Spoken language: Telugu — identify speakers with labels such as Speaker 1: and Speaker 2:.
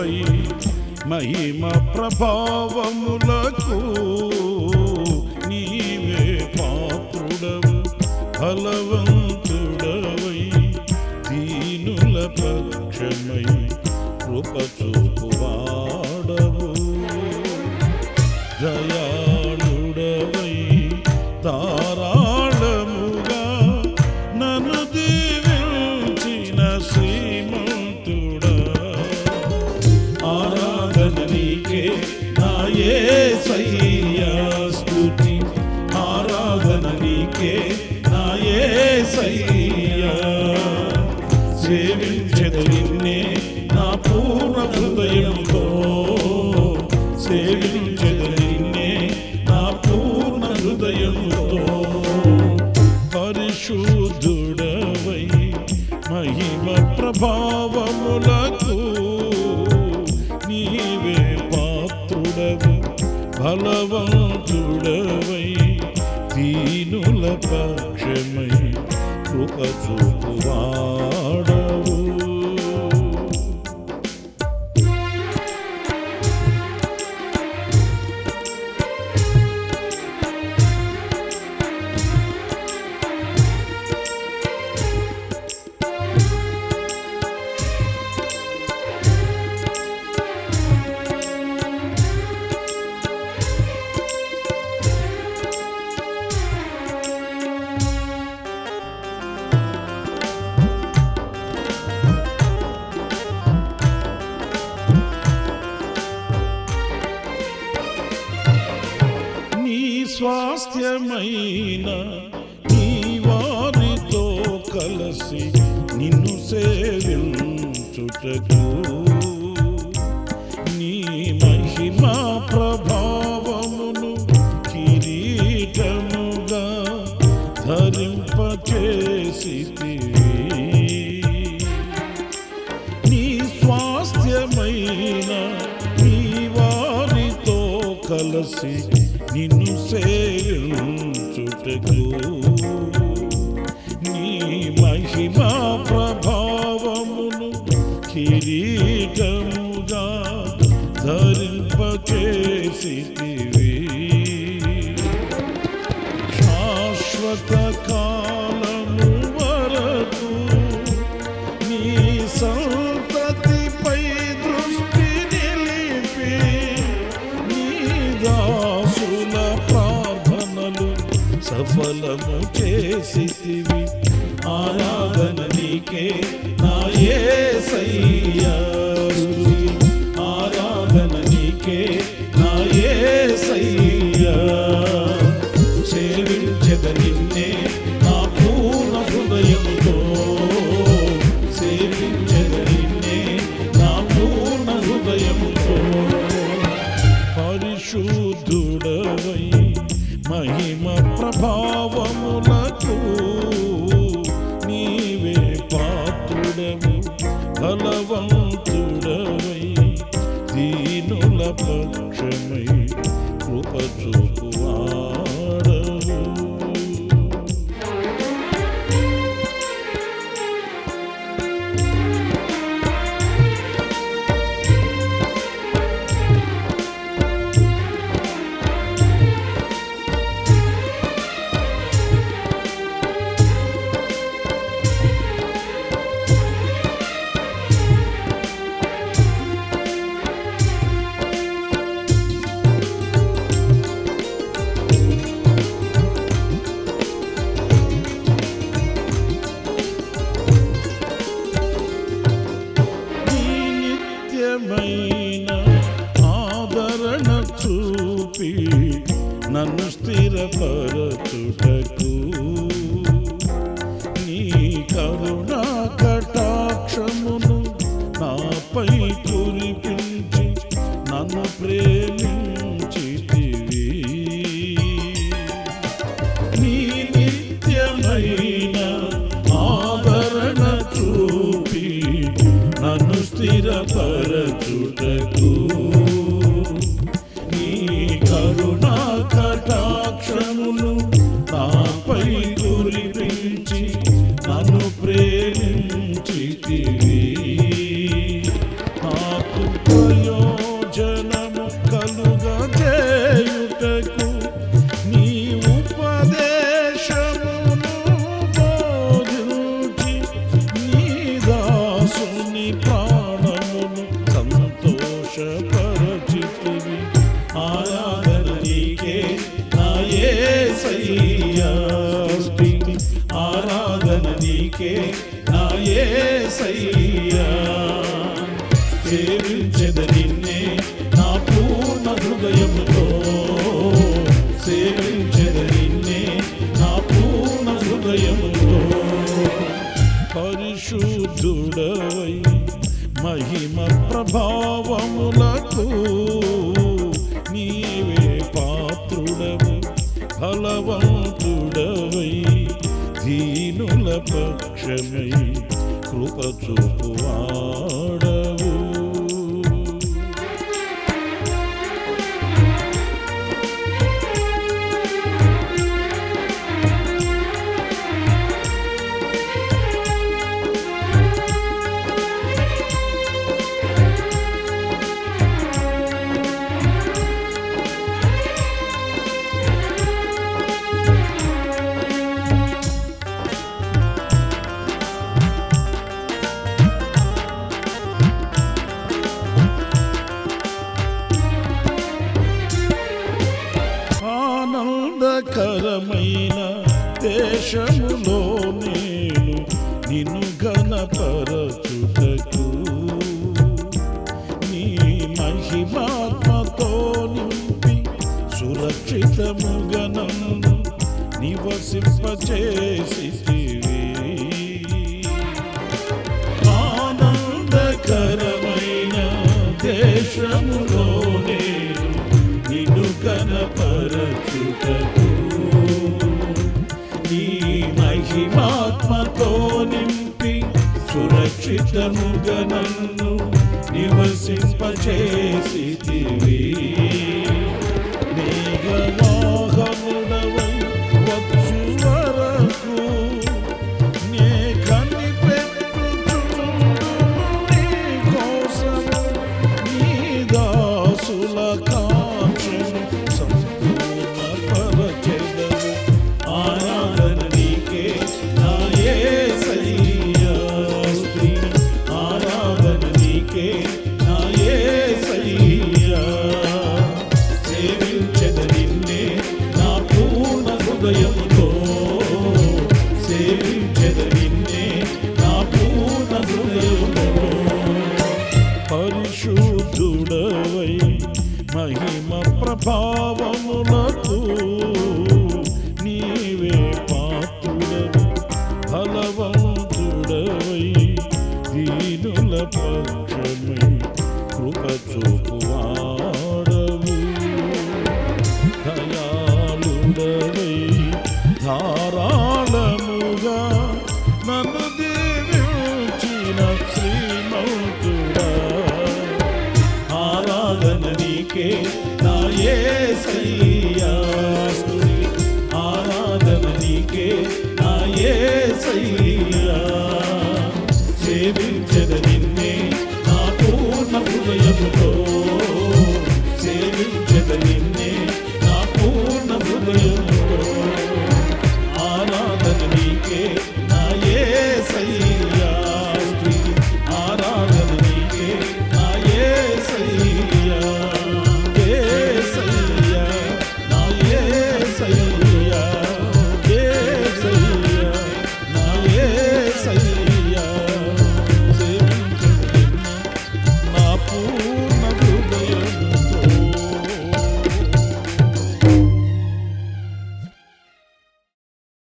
Speaker 1: తుడవై మహిమ ప్రభావములకు నీవే పాత్రుడవు బలవంతుడవై దీనుల పక్షమై కృప చూపువాడవు దయాళుడవై ధారాళముగా నన్ను దీవించిన శ్రీమంతుడా ఆరాధన నీకే నా యేసయ్యా స్తుతి ఆరాధన నీకే నా యేసయ్యా సేవించెదు నిన్నే నా పూర్ణ హృదయంతో సేవించెదు నిన్నే నా పూర్ణ హృదయంతో పరిశుద్ధుడవై మహిమ ప్రభావములకు నీవే పాత్రుడవు బలవంతుడవై దీనుల పక్షమై కృప చూపువాడవు నీ స్వాస్థ్యమైన నీ వారితో కలసి నిన్ను సేవించుటకు నీ మహిమా ప్రభావమును కిరీటముగా ధరింపచేసితివి నీ స్వాస్థ్యమైన నీ వారితో కలసి నిన్ను సేవించుటకు నీ మహిమా ప్రభావమును కిరీటముగా ధరింపచేసితివి శాశ్వత కాలము వరకు నీ సంతతిపై దృష్టి నిలిపి నీ దాసుల ప్రార్థనలు సఫలము చేసితివి ఆరాధన నీకే నా యేసయ్యా స్తుతి. ఆరాధన నీకే నా యేసయ్యా సేవించెద నిన్నే నా పూర్ణ హృదయముతో సేవించెద నిన్నే నా పూర్ణ హృదయముతో పరిశుద్ధుడవై మహిమ ప్రభావములకు నీవే పాత్రుడవు బలవంతుడవై దీనుల పక్షమై కృప చూపువాడవు నీ నిత్యమైన ఆదరణ చూపి నన్ను స్థిరపరచుటకు నీ కరుణా కటాక్షమును నాపై కురిపించి నన్ను ప్రేమించితివి నీ నిత్యమైన ఆదరణ చూపి నన్ను స్థిరపరచుటకు నీ కరుణా కటాక్షములు నాపై కురిపించి ప్రేమించితివి నాకు నీకే నా యేసయ్యా సేవించెద నిన్నే నా పూర్ణ హృదయముతో సేవించెద నిన్నే నా పూర్ణ హృదయముతో పరిశుద్ధుడవై మహిమ ప్రభావములకు నీవే పాత్రుడవు ఫలవంతుడవై దీనుల పక్షమై కృప చూపువాడవు ఆనందకరమైన దేశములో నేను నిన్ను ఘనపరచుటకు నీ మహిమాత్మతో నింపి సురక్షితముగా నన్ను నివసింపచేసితివి ఆనందకరమైన దేశములో నేను నిన్ను కనపరచుటకు నీ మహిమాత్మతో నింపి సురక్షితముగా నన్ను నివసింపచేసితివి మేఘవాహనుడవై వచ్చు వరకు నే కనిపెట్టుచుండును నీ కోసము నీ దాసుల కాంక్షను సంపూర్ణపరచెదవు. ఆరాధన నీకే నా యేసయ్యా. స్తుతి. ఆరాధన నీకే నా యేసయ్యా. సేవించెద నిన్నే నా పూర్ణ హృదయముతో సేవించెద నిన్నే నా పూర్ణ హృదయముతో పరిశుద్ధుడవై మహిమ ప్రభావములకు నీవే పాత్రుడవు ఫలవంతుడవై దీనుల పక్షమై కృప చూపువాడవు దయాళుడవై ధారాళముగా నన్ను దీవించిన శ్రీమంతుడా ఆరాధన నీకే నా యేసయ్యా స్తుతి. ఆరాధన నీకే నా యేసయ్యా సేవించద నిన్నే నా పూర్ణ హృదయముతో